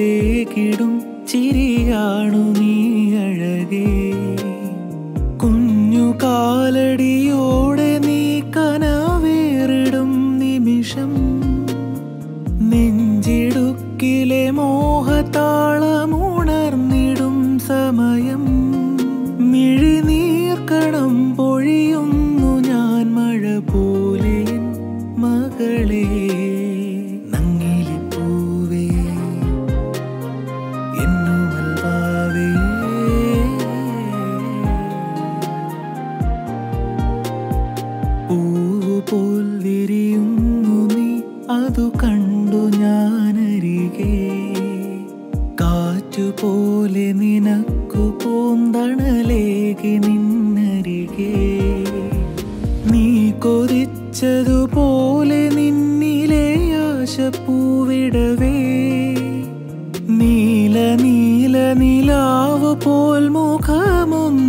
തേകിടും ചിരിയാണു നീ അഴകേ കുഞ്ഞു കാലടിയോടെ നീ കനവേറിടും നിമിഷം നെഞ്ചിടുക്കിലെ മോഹത്താളമുണർന്നിടും സമയം മിഴിനീർക്കണം പൊഴിയുന്നു ഞാൻ മഴ പോലെ എൻ മകളെ നങ്ങിലിപ്പൂവേ എന്നുമൽവാവേ പൂവുപോൽ വിരിയുന്നു നീ അതു കണ്ടു ഞാനരികെ കാറ്റുപോലെ നിനക്കു പൂന്തണലേകി നിന്നരികെ നീ കൊതിച്ചതുപോലെ നിന്നിലെ ആശപ്പൂവിടവേ നീല നീല നിലാവ് പോൽ മുഖമൊന്നു